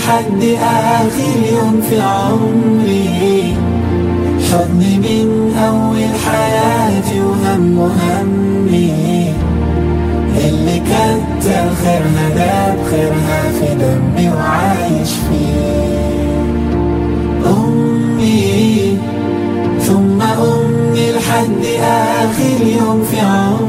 لحد آخر يوم في عمري حضني من أول حياتي وهم وهمي اللي كتر خيرها ده بخيرها في دمي وعايش فيه أمي ثم أمي لحد آخر يوم في عمري